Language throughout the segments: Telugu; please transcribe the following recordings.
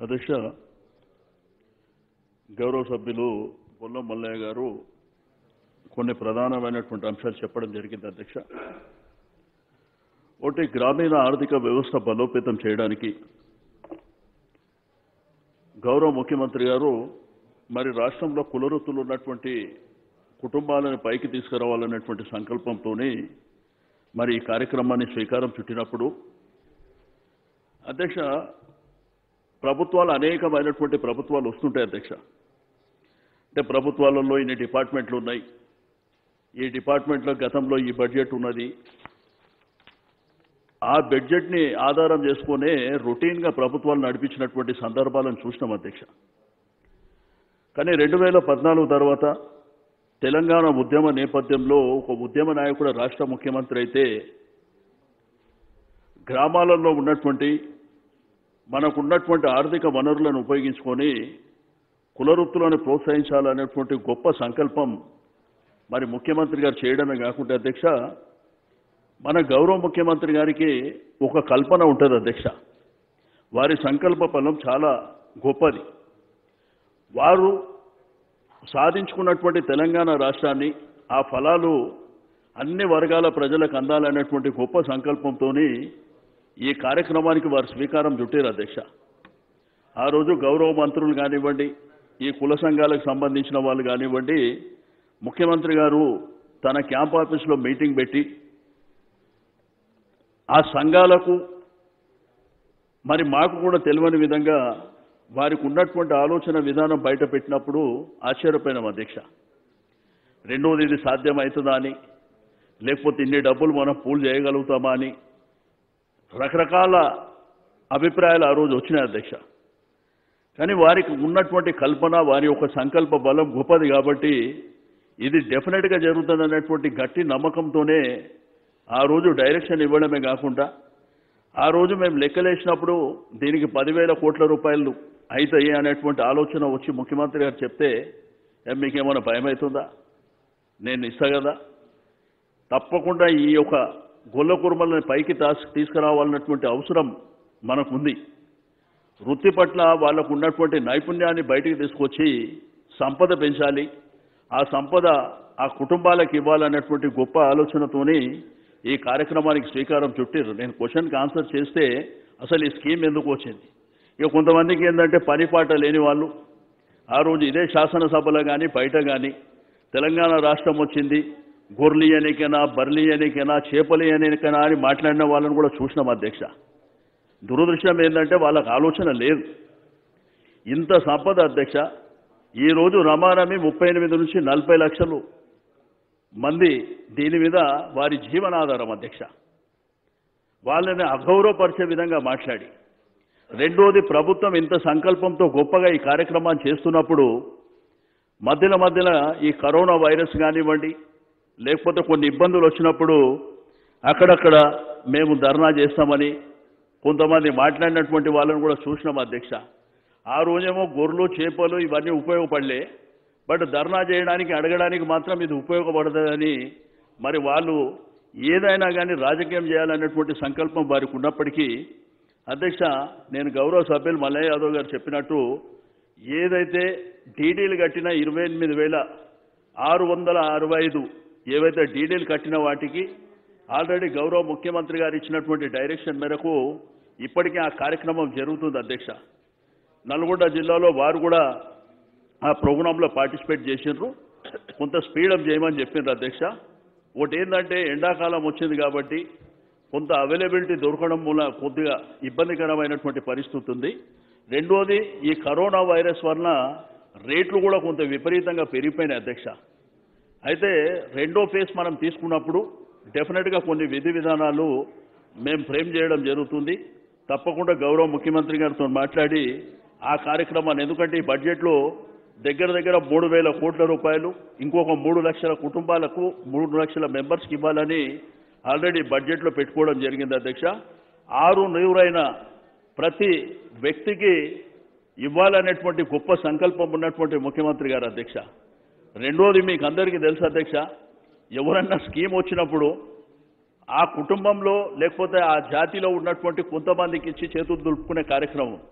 అధ్యక్ష గౌరవ సభ్యులు పొల్లం మల్లయ్య గారు కొన్ని ప్రధానమైనటువంటి అంశాలు చెప్పడం జరిగింది అధ్యక్ష ఒకటి గ్రామీణ ఆర్థిక వ్యవస్థ బలోపేతం చేయడానికి గౌరవ ముఖ్యమంత్రి గారు మరి రాష్ట్రంలో కులవృత్తులు ఉన్నటువంటి కుటుంబాలను పైకి తీసుకురావాలనేటువంటి సంకల్పంతోనే మరి ఈ కార్యక్రమాన్ని శ్రీకారం చుట్టినప్పుడు అధ్యక్ష ప్రభుత్వాలు అనేకమైనటువంటి ప్రభుత్వాలు వస్తుంటాయి అధ్యక్ష అంటే ప్రభుత్వాలలో ఇన్ని డిపార్ట్మెంట్లు ఉన్నాయి ఈ డిపార్ట్మెంట్లో గతంలో ఈ బడ్జెట్ ఉన్నది ఆ బడ్జెట్ని ఆధారం చేసుకునే రొటీన్గా ప్రభుత్వాలు నడిపించినటువంటి సందర్భాలను చూసినాం అధ్యక్ష కానీ రెండు వేల పద్నాలుగు తర్వాత తెలంగాణ ఉద్యమ నేపథ్యంలో ఒక ఉద్యమ నాయకుడు రాష్ట్ర ముఖ్యమంత్రి అయితే గ్రామాలలో ఉన్నటువంటి మనకున్నటువంటి ఆర్థిక వనరులను ఉపయోగించుకొని కులవృత్తులను ప్రోత్సహించాలనేటువంటి గొప్ప సంకల్పం మరి ముఖ్యమంత్రి గారు చేయడమే కాకుండా అధ్యక్ష మన గౌరవ ముఖ్యమంత్రి గారికి ఒక కల్పన ఉంటుంది అధ్యక్ష వారి సంకల్ప ఫలం చాలా గొప్పది వారు సాధించుకున్నటువంటి తెలంగాణ రాష్ట్రాన్ని ఆ ఫలాలు అన్ని వర్గాల ప్రజలకు అందాలనేటువంటి గొప్ప సంకల్పంతోని ఈ కార్యక్రమానికి వారు స్వీకారం చుట్టారు అధ్యక్ష ఆ రోజు గౌరవ మంత్రులు కానివ్వండి ఈ కుల సంఘాలకు సంబంధించిన వాళ్ళు కానివ్వండి ముఖ్యమంత్రి గారు తన క్యాంప్ ఆఫీస్లో మీటింగ్ పెట్టి ఆ సంఘాలకు మరి మాకు కూడా తెలియని విధంగా వారికి ఉన్నటువంటి ఆలోచన విధానం బయట పెట్టినప్పుడు ఆశ్చర్యపోయినాం అధ్యక్ష రెండవది ఇది సాధ్యమవుతుందా అని లేకపోతే ఇన్ని డబ్బులు మనం పూల్ చేయగలుగుతామా అని రకరకాల అభిప్రాయాలు ఆ రోజు వచ్చినాయి అధ్యక్ష కానీ వారికి ఉన్నటువంటి కల్పన వారి యొక్క సంకల్ప బలం గొప్పది కాబట్టి ఇది డెఫినెట్గా జరుగుతుంది అనేటువంటి గట్టి నమ్మకంతోనే ఆ రోజు డైరెక్షన్ ఇవ్వడమే కాకుండా ఆ రోజు మేము లెక్కలేసినప్పుడు దీనికి పదివేల కోట్ల రూపాయలు అవుతాయి అనేటువంటి ఆలోచన వచ్చి ముఖ్యమంత్రి గారు చెప్తే "ఏం మీకేమైనా భయం అవుతుందా నేను ఇస్తా కదా తప్పకుండా ఈ యొక్క గొల్ల కుర్మల్ని పైకి తాస్ తీసుకురావాలన్నటువంటి అవసరం మనకుంది వృత్తి పట్ల వాళ్ళకు ఉన్నటువంటి నైపుణ్యాన్ని బయటికి తీసుకొచ్చి సంపద పెంచాలి ఆ సంపద ఆ కుటుంబాలకు ఇవ్వాలనేటువంటి గొప్ప ఆలోచనతోని ఈ కార్యక్రమానికి శ్రీకారం చుట్టారు నేను క్వశ్చన్కి ఆన్సర్ చేస్తే అసలు ఈ స్కీమ్ ఎందుకు వచ్చింది ఇక కొంతమందికి ఏంటంటే పనిపాట లేని వాళ్ళు ఆ రోజు ఇదే శాసనసభలో కానీ బయట కానీ తెలంగాణ రాష్ట్రం వచ్చింది గొర్రెలు ఎనికైనా బర్లీ ఎనికైనా చేపలు ఎనికైనా అని మాట్లాడిన వాళ్ళని కూడా చూసినాం అధ్యక్ష దురదృష్టం ఏంటంటే వాళ్ళకి ఆలోచన లేదు ఇంత సంపద అధ్యక్ష ఈరోజు రమారమి ముప్పై ఎనిమిది నుంచి నలభై లక్షలు మంది దీని మీద వారి జీవనాధారం అధ్యక్ష వాళ్ళని అగౌరవపరిచే విధంగా మాట్లాడి రెండోది ప్రభుత్వం ఇంత సంకల్పంతో గొప్పగా ఈ కార్యక్రమాన్ని చేస్తున్నప్పుడు మధ్యలో మధ్యలో ఈ కరోనా వైరస్ కానివ్వండి లేకపోతే కొన్ని ఇబ్బందులు వచ్చినప్పుడు అక్కడక్కడ మేము ధర్నా చేస్తామని కొంతమంది మాట్లాడినటువంటి వాళ్ళని కూడా చూసినాం అధ్యక్ష ఆ రోజేమో గొర్రెలు చేపలు ఇవన్నీ ఉపయోగపడలే బట్ ధర్నా చేయడానికి అడగడానికి మాత్రం ఇది ఉపయోగపడదని మరి వాళ్ళు ఏదైనా కానీ రాజకీయం చేయాలనేటువంటి సంకల్పం వారికి ఉన్నప్పటికీ అధ్యక్ష నేను గౌరవ సభ్యులు మల్లయ్య యాదవ్ గారు చెప్పినట్టు ఏదైతే డీడీలు కట్టిన ఇరవై ఎనిమిది వేల ఆరు వందల అరవై ఐదు ఏవైతే డీడీలు కట్టిన వాటికి ఆల్రెడీ గౌరవ ముఖ్యమంత్రి గారు ఇచ్చినటువంటి డైరెక్షన్ మేరకు ఇప్పటికే ఆ కార్యక్రమం జరుగుతుంది అధ్యక్ష నల్గొండ జిల్లాలో వారు కూడా ఆ ప్రోగ్రాంలో పార్టిసిపేట్ చేసిండ్రు కొంత స్పీడప్ చేయమని చెప్పిండ్రు అధ్యక్ష ఒకటి ఏంటంటే ఎండాకాలం వచ్చింది కాబట్టి కొంత అవైలబిలిటీ దొరకడం మూల కొద్దిగా ఇబ్బందికరమైనటువంటి పరిస్థితి ఉంది రెండోది ఈ కరోనా వైరస్ వలన రేట్లు కూడా కొంత విపరీతంగా పెరిగిపోయినాయి అధ్యక్ష అయితే రెండో ఫేజ్ మనం తీసుకున్నప్పుడు డెఫినెట్గా కొన్ని విధి విధానాలు మేము ఫ్రేమ్ చేయడం జరుగుతుంది తప్పకుండా గౌరవ ముఖ్యమంత్రి గారితో మాట్లాడి ఆ కార్యక్రమాన్ని ఎందుకంటే ఈ బడ్జెట్లో దగ్గర దగ్గర మూడు వేల కోట్ల రూపాయలు ఇంకొక మూడు లక్షల కుటుంబాలకు మూడు లక్షల మెంబర్స్కి ఇవ్వాలని ఆల్రెడీ బడ్జెట్లో పెట్టుకోవడం జరిగింది అధ్యక్ష ఆరు నూరైన ప్రతి వ్యక్తికి ఇవ్వాలనేటువంటి గొప్ప సంకల్పం ఉన్నటువంటి ముఖ్యమంత్రి గారు అధ్యక్ష రెండోది మీకు అందరికీ తెలుసు అధ్యక్ష ఎవరన్నా స్కీమ్ వచ్చినప్పుడు ఆ కుటుంబంలో లేకపోతే ఆ జాతిలో ఉన్నటువంటి కొంతమందికి ఇచ్చి చేతులు దులుపుకునే కార్యక్రమం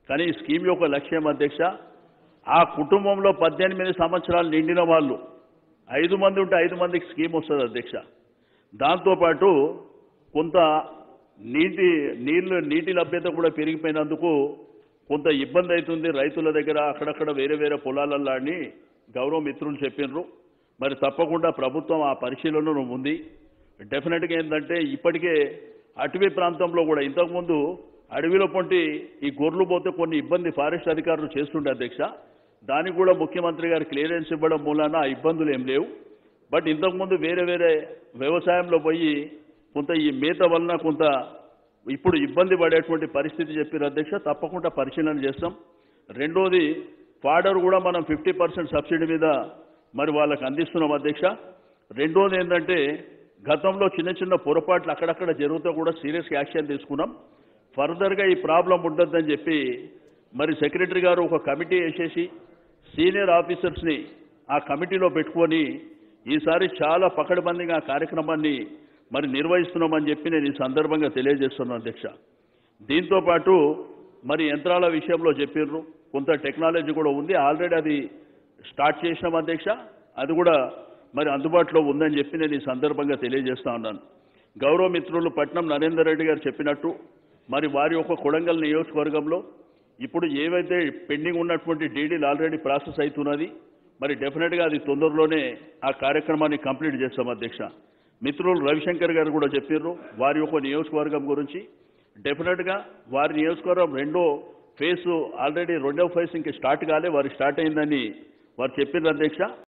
కానీ ఈ స్కీమ్ యొక్క లక్ష్యం అధ్యక్ష ఆ కుటుంబంలో పద్దెనిమిది సంవత్సరాలు నిండిన వాళ్ళు ఐదు మంది ఉంటే ఐదు మందికి స్కీమ్ వస్తుంది అధ్యక్ష దాంతోపాటు కొంత నీటి నీళ్ళు నీటి లభ్యత కూడా పెరిగిపోయినందుకు కొంత ఇబ్బంది అవుతుంది రైతుల దగ్గర అక్కడక్కడ వేరే వేరే పొలాలల్లో అని గౌరవ మిత్రులు చెప్పినారు మరి తప్పకుండా ప్రభుత్వం ఆ పరిశీలనలో ఉంది డెఫినెట్గా ఏంటంటే ఇప్పటికే అటవీ ప్రాంతంలో కూడా ఇంతకుముందు అడవిలో పొంటి ఈ గొర్రెలు పోతే కొన్ని ఇబ్బంది ఫారెస్ట్ అధికారులు చేస్తుండే అధ్యక్ష దానికి కూడా ముఖ్యమంత్రి గారు క్లియరెన్స్ ఇవ్వడం మూలాన ఆ ఇబ్బందులు ఏం లేవు బట్ ఇంతకుముందు వేరే వేరే వ్యవసాయంలో పోయి కొంత ఈ మేత వలన కొంత ఇప్పుడు ఇబ్బంది పడేటువంటి పరిస్థితి చెప్పారు అధ్యక్ష తప్పకుండా పరిశీలన చేస్తాం రెండోది ఫాడర్ కూడా మనం ఫిఫ్టీ పర్సెంట్ సబ్సిడీ మీద మరి వాళ్ళకి అందిస్తున్నాం అధ్యక్ష రెండోది ఏంటంటే గతంలో చిన్న చిన్న పొరపాట్లు అక్కడక్కడ జరుగుతూ కూడా సీరియస్ యాక్షన్ తీసుకున్నాం ఫర్దర్గా ఈ ప్రాబ్లం ఉండొద్దని చెప్పి మరి సెక్రటరీ గారు ఒక కమిటీ వేసేసి సీనియర్ ఆఫీసర్స్ని ఆ కమిటీలో పెట్టుకొని ఈసారి చాలా పకడ్బందీగా ఆ కార్యక్రమాన్ని మరి నిర్వహిస్తున్నామని చెప్పి నేను ఈ సందర్భంగా తెలియజేస్తున్నాను అధ్యక్ష దీంతో పాటు మరి యంత్రాల విషయంలో చెప్పిర్రు కొంత టెక్నాలజీ కూడా ఉంది ఆల్రెడీ అది స్టార్ట్ చేసినాం అధ్యక్ష అది కూడా మరి అందుబాటులో ఉందని చెప్పి నేను ఈ సందర్భంగా తెలియజేస్తా ఉన్నాను గౌరవ మిత్రులు పట్నం నరేందర్ రెడ్డి గారు చెప్పినట్టు మరి వారి యొక్క కొడంగల్ నియోజకవర్గంలో ఇప్పుడు ఏవైతే పెండింగ్ ఉన్నటువంటి డీడీలు ఆల్రెడీ ప్రాసెస్ అవుతున్నది మరి డెఫినెట్గా అది తొందరలోనే ఆ కార్యక్రమాన్ని కంప్లీట్ చేస్తాం అధ్యక్ష మిత్రులు రవిశంకర్ గారు కూడా చెప్పారు వారి యొక్క నియోజకవర్గం గురించి డెఫినెట్గా వారి నియోజకవర్గం రెండో ఫేజ్ ఆల్రెడీ రెండో ఫేజ్ ఇంకా స్టార్ట్ కాలే వారికి స్టార్ట్ అయిందని వారు చెప్పారు అధ్యక్ష